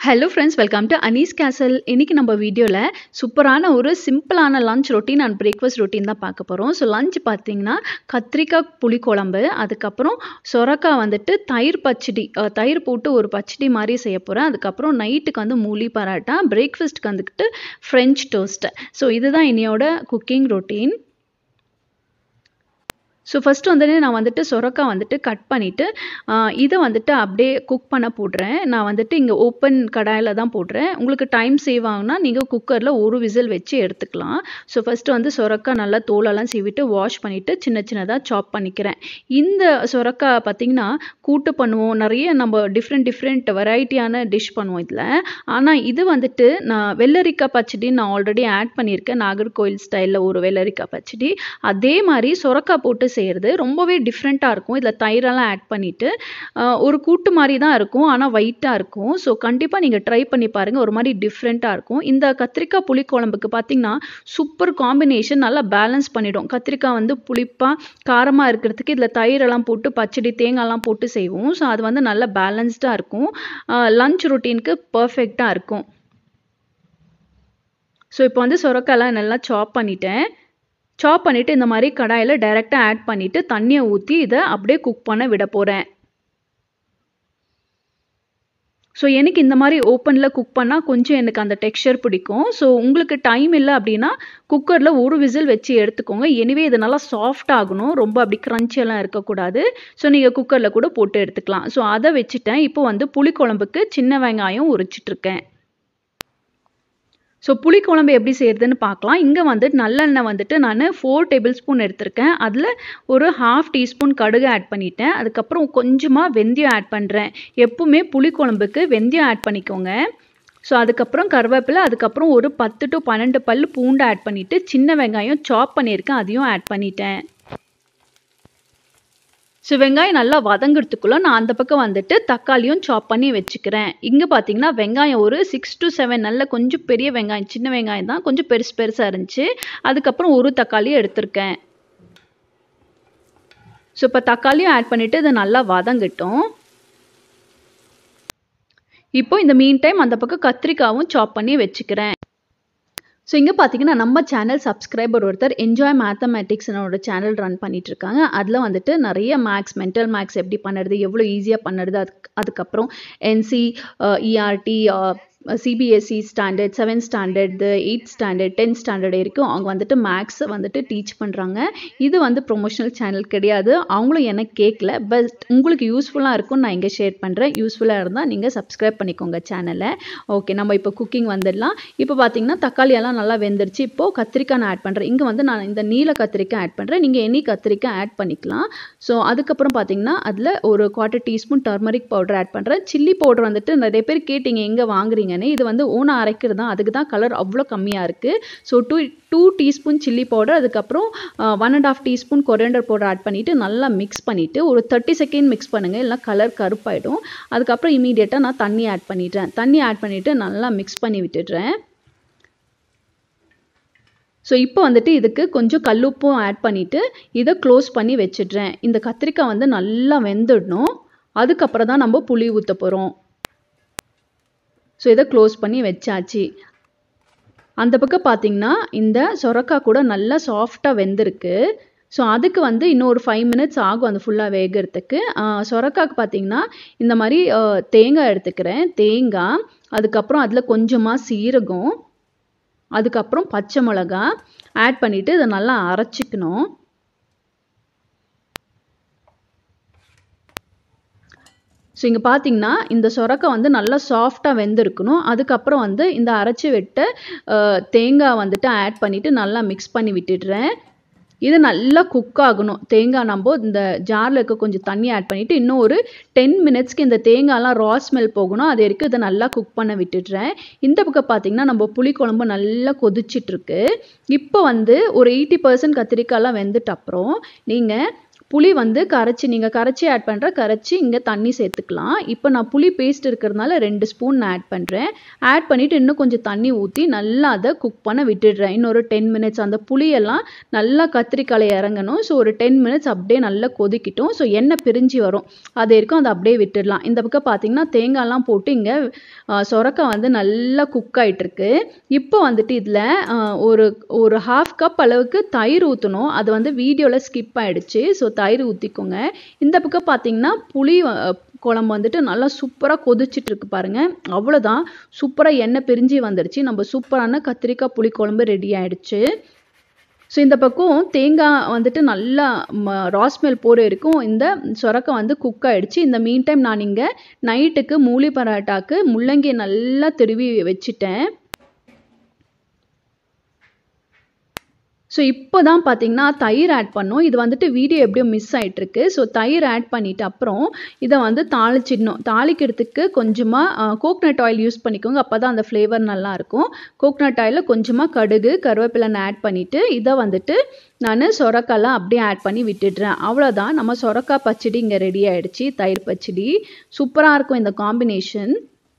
hello friends welcome to அனீஸ் கேசல் இன்னைக்கு நம்ம வீடியோவில் சூப்பரான ஒரு சிம்பிளான lunch routine and breakfast routine தான் பார்க்க போகிறோம் ஸோ லஞ்ச் பார்த்தீங்கன்னா கத்திரிக்காய் புளிக்குழம்பு அதுக்கப்புறம் சொரக்காய் வந்துட்டு தயிர் பச்சடி அஹ், தயிர் போட்டு ஒரு பச்சடி மாதிரி செய்ய போகிறேன் அதுக்கப்புறம் நைட்டுக்கு வந்து மூலி பராட்டா பிரேக்ஃபாஸ்ட்டுக்கு வந்துட்டு ஃப்ரெஞ்ச் டோஸ்ட் ஸோ இதுதான் என்னையோட குக்கிங் ரொட்டீன் ஸோ ஃபஸ்ட்டு வந்துட்டு நான் வந்துட்டு சொரக்காய் வந்துட்டு கட் பண்ணிவிட்டு இதை வந்துட்டு அப்படியே குக் பண்ண போடுறேன் நான் வந்துட்டு இங்கே ஓப்பன் கடாயில் தான் போடுறேன் உங்களுக்கு டைம் சேவ் ஆகுனா நீங்கள் குக்கரில் ஒரு விசில் வச்சு எடுத்துக்கலாம் ஸோ ஃபஸ்ட்டு வந்து சொரக்காய் நல்லா தோலெல்லாம் சீவிட்டு வாஷ் பண்ணிவிட்டு சின்ன சின்னதாக சாப் பண்ணிக்கிறேன் இந்த சொரக்காய் பார்த்திங்கன்னா கூட்டு பண்ணுவோம் நிறைய நம்ம டிஃப்ரெண்ட் டிஃப்ரெண்ட் வெரைட்டியான டிஷ் பண்ணுவோம் இதில் ஆனால் இது வந்துட்டு நான் வெள்ளரிக்காய் பச்சடி நான் ஆல்ரெடி ஆட் பண்ணியிருக்கேன் நாகர்கோயில் ஸ்டைலில் ஒரு வெள்ளரிக்காய் பச்சடி அதே மாதிரி சொரக்காய் போட்டு செய்கிறது ரொம்பவே டிஃப்ரெண்ட்டாக இருக்கும் இதில் தயிரெல்லாம் ஆட் பண்ணிவிட்டு ஒரு கூட்டு மாதிரி தான் இருக்கும் ஆனால் ஒயிட்டாக இருக்கும் ஸோ கண்டிப்பாக நீங்கள் ட்ரை பண்ணி பாருங்கள் ஒரு மாதிரி டிஃப்ரெண்ட்டாக இருக்கும் இந்த கத்திரிக்காய் புளிக்குழம்புக்கு பார்த்தீங்கன்னா சூப்பர் காம்பினேஷன் நல்லா பேலன்ஸ் பண்ணிடும் கத்திரிக்காய் வந்து புளிப்பாக காரமாக இருக்கிறதுக்கு இதில் தயிரெல்லாம் போட்டு பச்சடி தேங்காய்லாம் போட்டு செய்வோம் ஸோ அது வந்து நல்லா பேலன்ஸ்டாக இருக்கும் லஞ்ச் ரொட்டீனுக்கு பர்ஃபெக்டாக இருக்கும் ஸோ இப்போ வந்து சுரக்காயெல்லாம் நல்லா சாப் பண்ணிட்டேன் சாப் பண்ணிவிட்டு இந்த மாதிரி கடாயில் டைரெக்டாக ஆட் பண்ணிவிட்டு தண்ணியை ஊற்றி இதை அப்படியே குக் பண்ண விட போகிறேன் ஸோ எனக்கு இந்த மாதிரி ஓப்பனில் குக் பண்ணால் கொஞ்சம் எனக்கு அந்த டெக்ஸ்சர் பிடிக்கும் ஸோ உங்களுக்கு டைம் இல்லை அப்படின்னா குக்கரில் ஒரு விசில் வச்சு எடுத்துக்கோங்க எனிவே இது நல்லா சாஃப்ட் ஆகணும் ரொம்ப அப்படி crunch எல்லாம் இருக்கக்கூடாது ஸோ நீங்கள் குக்கரில் கூட போட்டு எடுத்துக்கலாம் ஸோ அதை வச்சுட்டேன் இப்போ வந்து புளிக்குழம்புக்கு சின்ன வெங்காயம் உரிச்சிட்ருக்கேன் ஸோ புளிக்குழம்பு எப்படி செய்கிறதுன்னு பார்க்கலாம் இங்கே வந்து நல்லெண்ணெய் வந்துட்டு நான் ஃபோர் டேபிள் ஸ்பூன் எடுத்திருக்கேன் அதில் ஒரு ஹாஃப் டீஸ்பூன் கடுகு ஆட் பண்ணிட்டேன் அதுக்கப்புறம் கொஞ்சமாக வெந்தயம் ஆட் பண்ணுறேன் எப்பவுமே புளிக்குழம்புக்கு வெந்தயம் ஆட் பண்ணிக்கோங்க ஸோ அதுக்கப்புறம் கருவேப்பிலை அதுக்கப்புறம் ஒரு பத்து டு பன்னெண்டு பல் பூண்டு ஆட் பண்ணிவிட்டு சின்ன வெங்காயம் சாப் பண்ணியிருக்கேன் அதையும் ஆட் பண்ணிட்டேன் ஸோ வெங்காயம் நல்லா வதங்கிறதுக்குள்ளே நான் அந்த பக்கம் வந்துட்டு தக்காளியும் சாப் பண்ணி வச்சுக்கிறேன் இங்கே பார்த்தீங்கன்னா வெங்காயம் ஒரு சிக்ஸ் டு செவன் நல்ல கொஞ்சம் பெரிய வெங்காயம் சின்ன வெங்காயம் தான் கொஞ்சம் பெருசு பெருசாக இருந்துச்சு அதுக்கப்புறம் ஒரு தக்காளியும் எடுத்திருக்கேன் ஸோ இப்போ தக்காளியும் ஆட் பண்ணிவிட்டு இதை நல்லா வதங்கட்டும் இப்போ இந்த மீன் டைம் அந்த பக்கம் கத்திரிக்காவும் சாப் பண்ணி வச்சுக்கிறேன் ஸோ இங்கே பார்த்தீங்கன்னா நம்ம சேனல் சப்ஸ்கிரைபர் ஒருத்தர் என்ஜாய் மேத்தமேட்டிக்ஸ்னோட சேனல் ரன் பண்ணிட்டு இருக்காங்க அதில் வந்துட்டு நிறைய மேக்ஸ் மென்டல் மேக்ஸ் எப்படி பண்ணுறது எவ்வளோ ஈஸியாக பண்ணுறது அதுக்கு அதுக்கப்புறம் NCERT CBSE standard seventh standard eight standard tenth standard வரைக்கும் அவங்க வந்துட்டு மேக்ஸை வந்துட்டு டீச் பண்ணுறாங்க இது வந்து ப்ரொமோஷனல் சேனல் கிடையாது அவங்களும் எனக்கு கேட்கல பட் உங்களுக்கு யூஸ்ஃபுல்லாக இருக்கும் நான் இங்கே ஷேர் பண்ணுறேன் யூஸ்ஃபுல்லாக இருந்தால் நீங்கள் சப்ஸ்கிரைப் பண்ணிக்கோங்க சேனலை ஓகே நம்ம இப்போ குக்கிங் வந்துடலாம் இப்போ பார்த்தீங்கன்னா தக்காளி எல்லாம் நல்லா வெந்துருச்சு இப்போது கத்திரிக்காய் நான் ஆட் பண்ணுறேன் இங்கே வந்து நான் இந்த நீல கத்திரிக்காய் ஆட் பண்ணுறேன் நீங்கள் எனி கத்திரிக்காய் ஆட் பண்ணிக்கலாம் ஸோ அதுக்கப்புறம் பார்த்தீங்கன்னா அதில் ஒரு quarter teaspoon turmeric powder add பண்ணுறேன் சில்லி பவுடர் வந்துட்டு நிறைய பேர் கேட்டிங்க எங்கே வாங்குறீங்கன்னு இது வந்து ஓனாக அரைக்கிறது தான் அதுக்கு தான் கலர் அவ்வளோ கம்மியாக இருக்குது so two two teaspoon chilli powder அதுக்கப்புறம் one and half teaspoon coriander powder add பண்ணிவிட்டு நல்லா மிக்ஸ் பண்ணிவிட்டு ஒரு தேர்ட்டி செகண்ட் மிக்ஸ் பண்ணுங்கள் இல்லைனா கலர் கருப்பாயிடும் அதுக்கப்புறம் இமீடியட்டாக நான் தண்ணி ஆட் பண்ணிடுறேன் தண்ணி ஆட் பண்ணிவிட்டு நல்லா மிக்ஸ் பண்ணி விட்டுடுறேன் ஸோ இப்போ வந்துட்டு இதுக்கு கொஞ்சம் கல்லுப்பும் ஆட் பண்ணிவிட்டு இதை க்ளோஸ் பண்ணி வச்சிடுறேன் இந்த கத்திரிக்காய் வந்து நல்லா வெந்துடணும் அதுக்கப்புறம் தான் நம்ம புளி ஊற்ற போகிறோம் ஸோ இதை க்ளோஸ் பண்ணி வச்சாச்சு அந்த பக்கம் பார்த்தீங்கன்னா இந்த சொரக்காய் கூட நல்லா சாஃப்டாக வெந்திருக்கு ஸோ அதுக்கு வந்து இன்னும் ஒரு ஃபைவ் மினிட்ஸ் ஆகும் அந்த ஃபுல்லாக வேகிறதுக்கு சொரக்காய்க்கு பார்த்தீங்கன்னா இந்த மாதிரி தேங்காய் எடுத்துக்கிறேன் தேங்காய் அதுக்கப்புறம் அதில் கொஞ்சமாக சீரகம் அதுக்கப்புறம் பச்சை மிளகா ஆட் பண்ணிவிட்டு இதை நல்லா அரைச்சிக்கணும் ஸோ இங்கே பார்த்தீங்கன்னா இந்த சொரக்காய் வந்து நல்லா சாஃப்டாக வெந்திருக்கணும் அதுக்கப்புறம் வந்து இந்த அரைச்சி விட்ட தேங்காய் வந்துட்டு ஆட் பண்ணிவிட்டு நல்லா மிக்ஸ் பண்ணி விட்டுடுறேன் இது நல்லா குக் ஆகணும் தேங்காய் நம்ம இந்த ஜாரில் இருக்க கொஞ்சம் தண்ணி ஆட் பண்ணிவிட்டு இன்னும் ஒரு டென் மினிட்ஸ்க்கு இந்த தேங்காய்லாம் ரா ஸ்மெல் போகணும் அது வரைக்கும் இதை நல்லா குக் பண்ண விட்டுடுறேன் இந்த பக்கம் பார்த்தீங்கன்னா நம்ம புளிக்குழம்பு நல்லா கொதிச்சிட்ருக்கு இப்போ வந்து ஒரு எயிட்டி பர்சன்ட் கத்திரிக்காய்லாம் வெந்துட்ட அப்புறம் நீங்கள் புளி வந்து கரைச்சி நீங்கள் கரைச்சி ஆட் பண்ணுற கரைச்சி இங்கே தண்ணி சேர்த்துக்கலாம் இப்போ நான் புளி பேஸ்ட் இருக்கிறதுனால ரெண்டு ஸ்பூன் நான் ஆட் பண்ணுறேன் ஆட் பண்ணிவிட்டு இன்னும் கொஞ்சம் தண்ணி ஊற்றி நல்லா அதை குக் பண்ண விட்டுடுறேன் இன்னொரு டென் மினிட்ஸ் அந்த புளியெல்லாம் நல்லா கத்திரிக்காய் இறங்கணும் ஸோ ஒரு டென் மினிட்ஸ் அப்படியே நல்லா கொதிக்கிட்டோம் ஸோ எண்ணெய் பிரிஞ்சு வரும் அது வரைக்கும் அதை அப்படியே விட்டுடலாம் இந்த பக்கம் பார்த்தீங்கன்னா தேங்காய்லாம் போட்டு இங்கே சொரக்காய் வந்து நல்லா குக் ஆகிட்டுருக்கு இப்போ வந்துட்டு இதில் ஒரு ஒரு ஹாஃப் கப் அளவுக்கு தயிர் ஊற்றணும் அது வந்து வீடியோவில் ஸ்கிப் ஆகிடுச்சு ஸோ தயிர் ஊற்றிக்கோங்க இந்த பக்கம் பார்த்தீங்கன்னா புளி குழம்பு வந்துட்டு நல்லா சூப்பராக கொதிச்சிட்டு இருக்கு பாருங்கள் அவ்வளோதான் சூப்பராக எண்ணெய் பிரிஞ்சு வந்துடுச்சு நம்ம சூப்பரான கத்திரிக்காய் புளி குழம்பு ரெடி ஆகிடுச்சு ஸோ இந்த பக்கம் தேங்காய் வந்துட்டு நல்லா ராஸ்மெல் போகிற வரைக்கும் இந்த சொரக்காய் வந்து குக் ஆகிடுச்சு இந்த மீன் டைம் நான் இங்கே நைட்டுக்கு மூலி பரோட்டாக்கு முள்ளங்கி நல்லா திருவி வச்சுட்டேன் ஸோ இப்போ தான் பார்த்தீங்கன்னா தயிர் ஆட் பண்ணோம் இது வந்துட்டு வீடியோ எப்படியோ மிஸ் ஆகிட்டுருக்கு ஸோ தயிர் ஆட் பண்ணிவிட்டு அப்புறம் இதை வந்து தாளிச்சிடணும் தாளிக்கிறதுக்கு கொஞ்சமாக கோக்னட் ஆயில் யூஸ் பண்ணிக்கோங்க அப்போ தான் அந்த ஃப்ளேவர் நல்லாயிருக்கும் கோக்னட் ஆயிலில் கொஞ்சமாக கடுகு கருவேப்பிலை ஆட் பண்ணிவிட்டு இதை வந்துட்டு நான் சொரக்காலாம் அப்படியே ஆட் பண்ணி விட்டுடுறேன் அவ்வளோதான் நம்ம சொரக்காய் பச்சடி இங்கே ரெடி ஆகிடுச்சு தயிர் பச்சடி சூப்பராக இருக்கும் இந்த காம்பினேஷன்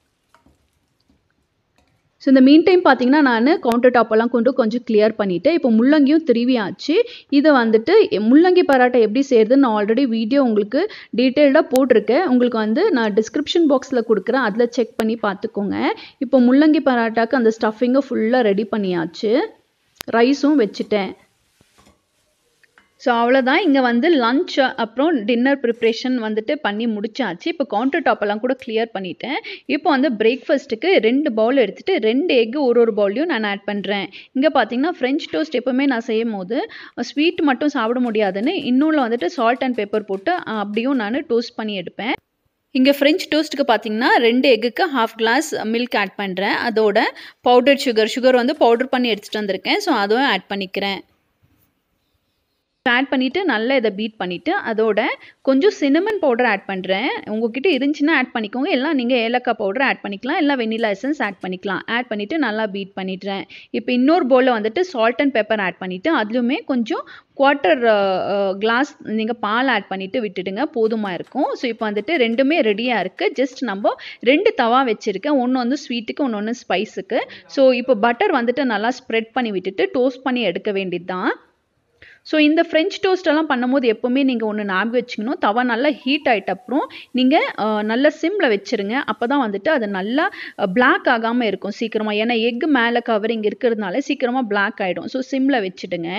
ஸோ இந்த மீன் டைம் பார்த்தீங்கன்னா நான் கவுண்டர் டாப்பெல்லாம் கொண்டு கொஞ்சம் கிளியர் பண்ணிவிட்டேன் இப்போ முள்ளங்கியும் திருவியாச்சு இதை வந்துட்டு முள்ளங்கி பரோட்டா எப்படி செய்கிறதுன்னு நான் ஆல்ரெடி வீடியோ உங்களுக்கு டீட்டெயில்டாக போட்டிருக்கேன் உங்களுக்கு வந்து நான் டிஸ்கிரிப்ஷன் பாக்ஸில் கொடுக்குறேன் அதில் செக் பண்ணி பார்த்துக்கோங்க இப்போ முள்ளங்கி பரோட்டாக்கு அந்த ஸ்டஃபிங்கை ஃபுல்லாக ரெடி பண்ணியாச்சு ரைஸும் வச்சுட்டேன் ஸோ அவ்வளோதான் இங்கே வந்து லஞ்ச் அப்புறம் டின்னர் ப்ரிப்ரேஷன் வந்துட்டு பண்ணி முடிச்சாச்சு இப்போ கவுண்டர் டாப்பெல்லாம் கூட கிளியர் பண்ணிட்டேன் இப்போ வந்து பிரேக்ஃபாஸ்ட்டுக்கு ரெண்டு பவுல் எடுத்துகிட்டு ரெண்டு எக்கு ஒரு ஒரு பவுல்லையும் நான் ஆட் பண்ணுறேன் இங்கே பார்த்தீங்கன்னா ஃப்ரெஞ்ச் டோஸ்ட் எப்போவுமே நான் செய்யும் போது ஸ்வீட் மட்டும் சாப்பிட முடியாதுன்னு இன்னொன்று வந்துட்டு சால்ட் அண்ட் பெப்பர் போட்டு அப்படியும் நான் டோஸ்ட் பண்ணி எடுப்பேன் இங்கே ஃப்ரெஞ்ச் டோஸ்ட்டுக்கு பார்த்தீங்கன்னா ரெண்டு எக்குக்கு ஹாஃப் கிளாஸ் மில்க் ஆட் பண்ணுறேன் அதோட பவுடர் சுகர் சுகர் வந்து பவுடர் பண்ணி எடுத்துகிட்டு வந்திருக்கேன் ஸோ அதுவும் ஆட் பண்ணிக்கிறேன் ஆட் பண்ணிவிட்டு நல்லா இதை பீட் பண்ணிவிட்டு அதோட கொஞ்சம் சினமன் பவுடர் ஆட் பண்ணுறேன் உங்ககிட்ட இருந்துச்சுன்னா ஆட் பண்ணிக்கோங்க எல்லாம் நீங்கள் ஏலக்காய் பவுடர் ஆட் பண்ணிக்கலாம் இல்லை வெனிலா எசன்ஸ் ஆட் பண்ணிக்கலாம் ஆட் பண்ணிவிட்டு நல்லா பீட் பண்ணிடுறேன் இப்போ இன்னொரு பவுலில் வந்துட்டு சால்ட் அண்ட் பெப்பர் ஆட் பண்ணிவிட்டு அதுலேயுமே கொஞ்சம் குவார்ட்டர் கிளாஸ் நீங்கள் பால் ஆட் பண்ணிவிட்டு விட்டுடுங்க போதுமாக இருக்கும் ஸோ இப்போ வந்துட்டு ரெண்டுமே ரெடியாக இருக்குது ஜஸ்ட் நம்ம ரெண்டு தவா வச்சுருக்கேன் ஒன்று வந்து ஸ்வீட்டுக்கு ஒன்று ஒன்று ஸ்பைஸுக்கு ஸோ இப்போ பட்டர் வந்துட்டு நல்லா ஸ்ப்ரெட் பண்ணி விட்டுட்டு டோஸ்ட் பண்ணி எடுக்க வேண்டியது தான் ஸோ இந்த ஃப்ரெஞ்ச் டோஸ்டெல்லாம் பண்ணும்போது எப்போவுமே நீங்கள் ஒன்று ஞாபகம் வச்சுக்கணும் தவா நல்லா ஹீட் ஆகிட்ட அப்புறம் நீங்கள் நல்லா சிம்மில் வச்சுருங்க அப்போ தான் வந்துட்டு அது நல்லா பிளாக் ஆகாமல் இருக்கும் சீக்கிரமாக ஏன்னா எக்கு மேலே கவரிங் இருக்கிறதுனால சீக்கிரமாக பிளாக் ஆகிடும் ஸோ சிம்மில் வச்சுடுங்க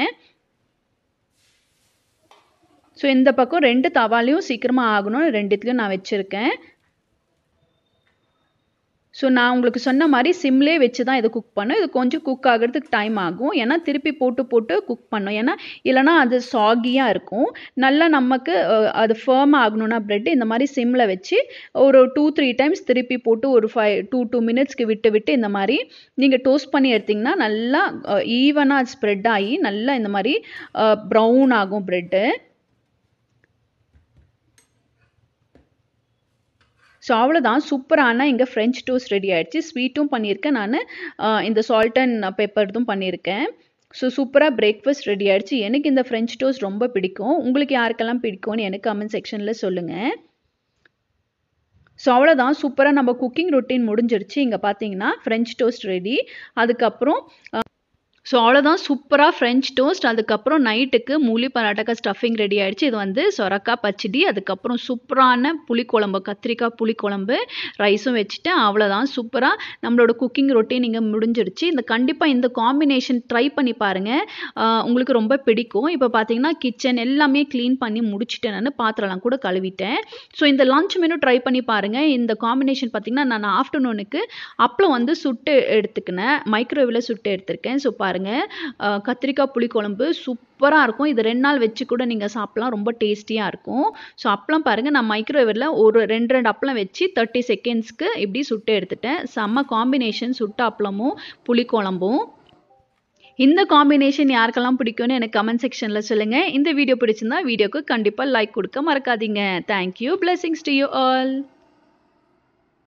ஸோ இந்த பக்கம் ரெண்டு தவாலையும் சீக்கிரமாக ஆகணும்னு ரெண்டுத்துலையும் நான் வச்சுருக்கேன் ஸோ நான் உங்களுக்கு சொன்ன மாதிரி சிம்லே வச்சு தான் இதை குக் பண்ணோம் இது கொஞ்சம் குக் ஆகிறதுக்கு டைம் ஆகும் ஏன்னா திருப்பி போட்டு போட்டு குக் பண்ணோம் ஏன்னா இல்லைனா அது சாகியாக இருக்கும் நல்லா நமக்கு அது ஃபேம் ஆகணும்னா ப்ரெட் இந்த மாதிரி சிம்மில் வச்சு ஒரு டூ த்ரீ டைம்ஸ் திருப்பி போட்டு ஒரு ஃபைவ் டூ டூ மினிட்ஸ்க்கு விட்டு விட்டு இந்த மாதிரி நீங்கள் டோஸ்ட் பண்ணி எடுத்திங்கன்னா நல்லா ஈவனாக ஸ்ப்ரெட் ஆகி நல்லா இந்த மாதிரி ப்ரௌன் ஆகும் ப்ரெட்டு ஸோ அவ்வளோதான் சூப்பரான இங்கே ஃப்ரெஞ்ச் டோஸ்ட் ரெடி ஆகிடுச்சு ஸ்வீட்டும் பண்ணியிருக்கேன் நான் இந்த சால்ட் அண்ட் பெப்பர்தும் பண்ணியிருக்கேன் ஸோ சூப்பராக பிரேக்ஃபாஸ்ட் ரெடி ஆகிடுச்சு எனக்கு இந்த ஃப்ரெஞ்ச் டோஸ்ட் ரொம்ப பிடிக்கும் உங்களுக்கு யாருக்கெல்லாம் பிடிக்கும்னு எனக்கு கமெண்ட் செக்ஷனில் சொல்லுங்கள் ஸோ அவ்வளோதான் சூப்பராக நம்ம குக்கிங் ரொட்டீன் முடிஞ்சிருச்சு இங்கே பார்த்தீங்கன்னா ஃப்ரெஞ்ச் டோஸ்ட் ரெடி அதுக்கப்புறம் ஸோ அவ்வளோதான் சூப்பராக ஃப்ரெஞ்ச் டோஸ்ட் அதுக்கப்புறம் நைட்டுக்கு மூலி பராட்டக்கா ஸ்டஃபிங் ரெடி ஆகிடுச்சு இது வந்து சொரக்காய் பச்சடி அதுக்கப்புறம் சூப்பரான புளிக்குழம்பு கத்திரிக்காய் புளிக்குழம்பு ரைஸும் வச்சுட்டேன் அவ்வளோதான் சூப்பராக நம்மளோட குக்கிங் ரொட்டீன் இங்கே முடிஞ்சிடுச்சு இந்த கண்டிப்பாக இந்த காம்பினேஷன் ட்ரை பண்ணி பாருங்கள் உங்களுக்கு ரொம்ப பிடிக்கும் இப்போ பார்த்தீங்கன்னா கிச்சன் எல்லாமே க்ளீன் பண்ணி முடிச்சுட்டேன் நான் பாத்திரம்லாம் கூட கழுவிட்டேன் ஸோ இந்த லஞ்ச் மெனு ட்ரை பண்ணி பாருங்கள் இந்த காம்பினேஷன் பார்த்தீங்கன்னா நான் ஆஃப்டர்நூனுக்கு அப்பளம் வந்து சுட்டு எடுத்துக்கினேன் மைக்ரோவேவில் சுட்டு எடுத்திருக்கேன் ஸோ பாருங்கள் கத்திரிக்காய் புளிக்குழம்பு சூப்பராக இருக்கும் இது ரெண்டு நாள் வச்சு கூட நீங்கள் சாப்பிட்லாம் ரொம்ப டேஸ்டியாக இருக்கும் ஸோ அப்பளம் பாருங்கள் நான் மைக்ரோவேவில் ஒரு ரெண்டு ரெண்டு அப்பளம் வச்சு தேர்ட்டி செகண்ட்ஸ்க்கு இப்படி சுட்டு எடுத்துட்டேன் செம்ம காம்பினேஷன் சுட்ட அப்பளமும் புளிக்குழம்பும் இந்த காம்பினேஷன் யாருக்கெல்லாம் பிடிக்கும்னு எனக்கு கமெண்ட் செக்ஷனில் சொல்லுங்கள் இந்த வீடியோ பிடிச்சிருந்தா வீடியோக்கு கண்டிப்பாக லைக் கொடுக்க மறக்காதீங்க thank you blessings to you all